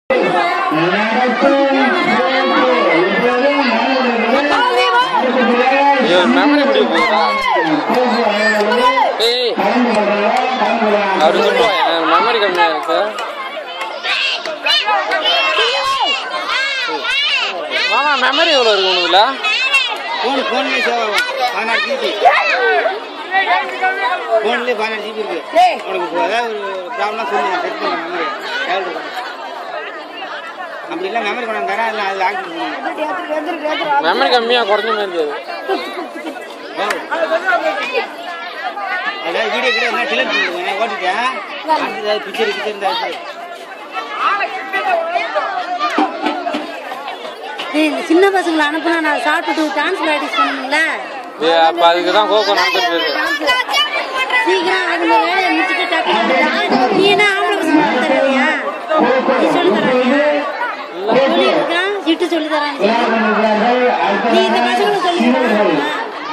ஐயோ மெமரி இப்படி போகுதா ஏய் அப்படி சொல்லுவா மெமரி கம்மியா இருக்கு மாமா மெமரி எவ்வளோ இருக்கு உனக்குல ஃபோன் ஃபோன்லேயே சேவ் ஆகும் பதினாறு ஜிபி ஃபோன்லேயே பதினாறு ஜிபி இருக்கு உனக்கு ஏதாவது ஒரு ப்ராப்ளம்னா சொல்லி நான் செட் பண்ணுறேன் மெமரி எவ்வளோ இருக்கும் அப்படி இல்லை மெமரி கொண்டாந்து தரேன் இல்லை அதில் ஆக்டிவ் பண்ணுங்க மெமரி கம்மியா குறைஞ்ச மாதிரி இருக்கு அதாவது வீடியோ கூட என்ன டிலட் பண்ணிடுவேன் ஓட்டிட்டேன் அடுத்தது பிக்சர் பிக்சர் இருந்தால் ஏய், இந்த சின்ன பசங்களை அனுப்புனா நான் சாப்பிட்டுட்டு டான்ஸ் ப்ராக்டிஸ் பண்ணணும்ல ஏய், அப்ப அதுக்கு தான் கோகோ நடந்துட்டு இருக்கு சீக்கிரம் அதுங்க வேலையை முடிச்சுட்டு டக்குனு வந்துடலாம். நீ என்ன ஆம்பளை பசங்க சொல்லி தரவியா நீ சொல்லி தரானியா சொல்லி இருக்கான் சிட்டு சொல்லி தரான் நீ இந்த பசங்களுக்கு சொல்லி தரான்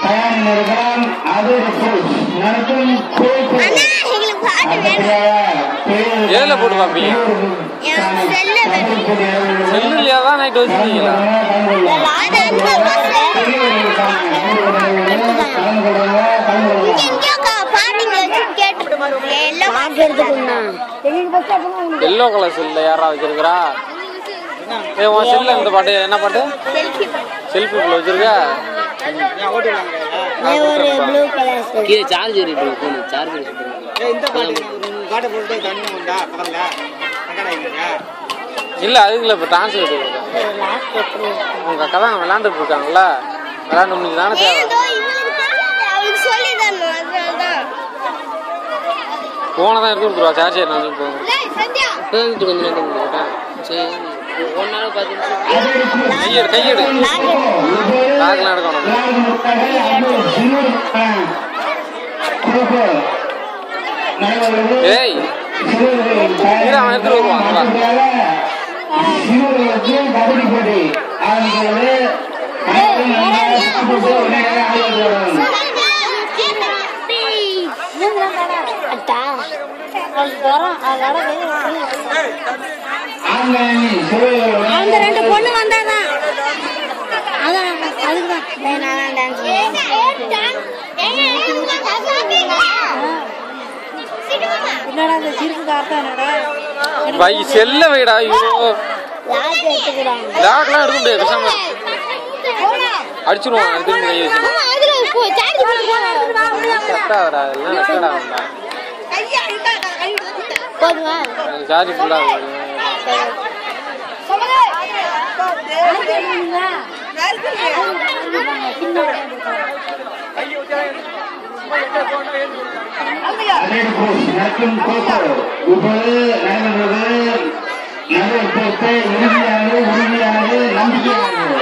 எங்களுக்கு பாட்டு வேணும் ஏதுல போட்டு பார்ப்பீங்க என் செல்ல வேணும் செல்லுலையா தான் நைட் வச்சுருக்கீங்களா எல்லோ கலர் செல்ல யாரா வச்சிருக்கிறா ஏ உன் செல்ல இந்த பாட்டு என்ன பாட்டு செல்ஃபி உள்ள வச்சிருக்க ஒரு ப்ளூ கலர் கீழே சார்ஜர் இருக்கு ஃபோன் சார்ஜர் ஏய், இந்த பாட்டு உங்க பாட்டை போட்டு தண்ணி உண்டா பக்கத்தில் கக்கடாயிங்க இல்ல அதுக்குள்ள இப்ப டான்ஸ் எடுத்துருக்கேன் உங்க அக்கா தான் விளையாண்டுட்டு இருக்காங்கல்ல விளையாண்டு முடிஞ்சு தானே தேவை சொல்லி தரணும் அதனாலதான் போனை தான் எடுத்து கொடுத்துருவா சார்ஜர் நான் போகும் டேய், சத்யா பேருந்து கொஞ்சம் நேரம் போட்டேன் சரி ஒன் நாள் பத்து நிமிஷம் கையெடு கையெடு லாக்லாம் எடுக்கணும் ஏய் இரு, அவன் எடுத்துட்டு வருவான் நல்லா. அட்டா அவளுக்கு வரோம் அதோட அந்த ரெண்டு பொண்ணு வந்தாதான் அதான் அதுக்கு தான் நான் டான்ஸ் என்னடா இந்த சிரிப்பு கார்த்தா என்னடா பை செல்ல வைடா ஐயோ லாக் எடுத்துக்கிறாங்க லாக்லாம் எடுக்க முடியாது பேசாம அடிச்சிருவான் எடுத்து கை வச்சு கட்டாதடா எல்லாம் நக்கடா வந்தா போதுமா சார்ஜ் ஃபுல்லா நடக்கும் கோப்போ இப்போது நடைபெறுவது நடைபெற்ற இறுதியானது உறுதியானது நம்பிக்கையானது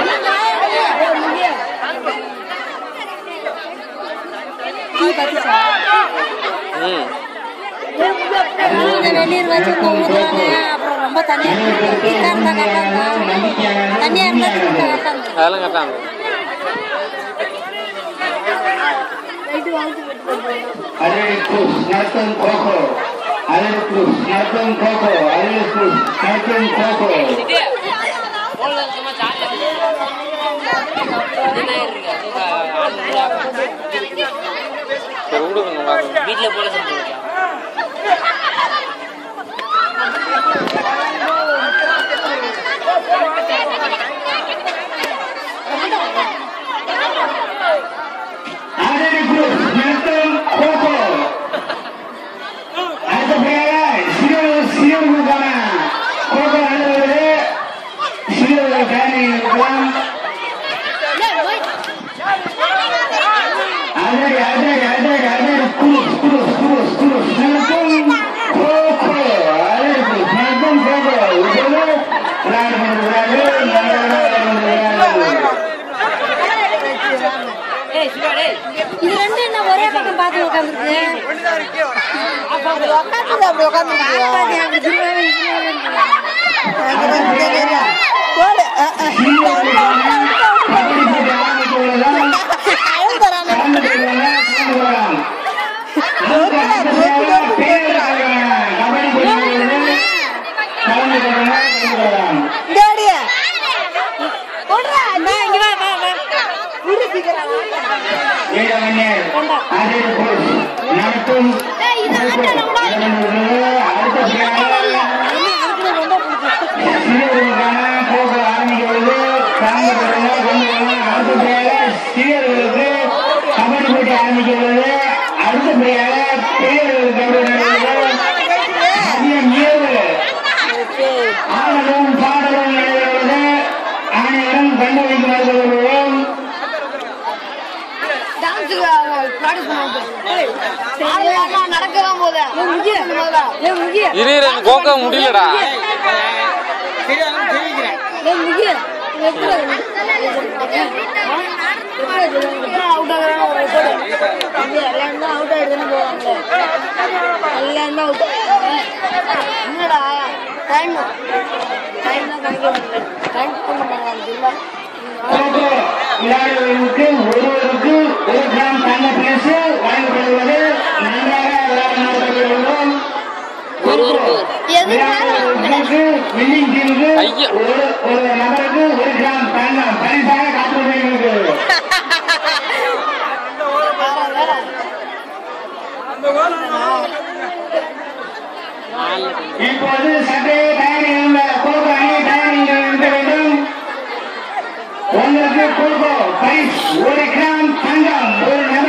ம் வெளியூர் வச்சு ஊத்துறாங்க அப்புறம் ரொம்ப தனியா திக்கா இருந்தா கரெக்டா இருந்தா தனியா இருந்தா திக்கா கரெக்டா இருந்தா அதெல்லாம் கட்டாங்க அதிரடி குரூஸ் நடத்தும் கோகோ அதிரடி குரூஸ் நடத்தும் கோகோ அதிரடி குரூஸ் நடத்தும் கோகோ ஃபோனில் சும்மா சார்ஜர் என்ன இருக்கு சரி விடுங்க நல்லா இருக்கும் வீட்டில் போல செஞ்சுருக்கேன் அதிரடி குரூஸ் நடத்தும் கோகோ அடுத்தபடியாக சிறுவர் சிறுவர்களுக்கான கோகோ நடுவது சிறுவர்கள் தயாரிகள் இருக்கலாம் அதிரடி அதிரடி அதிரடி அதிரடி குரூஸ் குரூஸ் குரூஸ் குரூஸ் நடத்தும் கோகோ அதிரடி குரூஸ் நடத்தும் கோகோ இப்போது விளையாடு கொண்டிருக்கிறார்கள் நன்றாக விளையாடு கொண்டிருக்கிறார்கள் இது ரெண்டும் என்ன ஒரே பக்கம் பார்த்து உட்காந்துருக்கு கலந்து வீரமணியர் அதில் நடத்தும் அடுத்த சிறியவர்களுக்கான போக ஆரம்பிக்கிறது தாங்கப்படுங்கள் கொண்டுகள் அடுத்தபடியாக சிறியவர்களுக்கு கபடி போட்டி ஆரம்பிக்கிறது அடுத்தபடியாக பெரியவர்களுக்கு கபடி நடைபெறுகிறது மதியம் இரவு ஆடலும் பாடலும் நடைபெறுவது அனைவரும் கண்டுபிடிக்கு வருகிறோம் நடக்கலாம் போத இரு இரு, எனக்கு கோக்க முடியலடா சரி அதான் தெரிவிக்கிறேன் என்னடா டைம் டைம் தான் கணக்கு டைம் பண்ண மாட்டாங்க கோகோ விளையாடுவதற்கு ஒருவருக்கு ஒரு கிராம் தங்க பரிசு வழங்கப்படுவது நன்றாக விளையாடுகிறோம் ஒருவருக்கு விளையாடுவதற்கு வில்லிங் டீமுக்கு ஐயா. ஒரு ஒரு நபருக்கு ஒரு கிராம் தங்கம் பரிசாக காத்துக்கொண்டிருக்கிறது இப்போது சற்றே தயாரில் உள்ள கோகோ அணி தயாரில் இருக்க வேண்டும் உங்களுக்கு கோகோ பரிஸ் ஒரு கிராம் தங்கம் ஒரு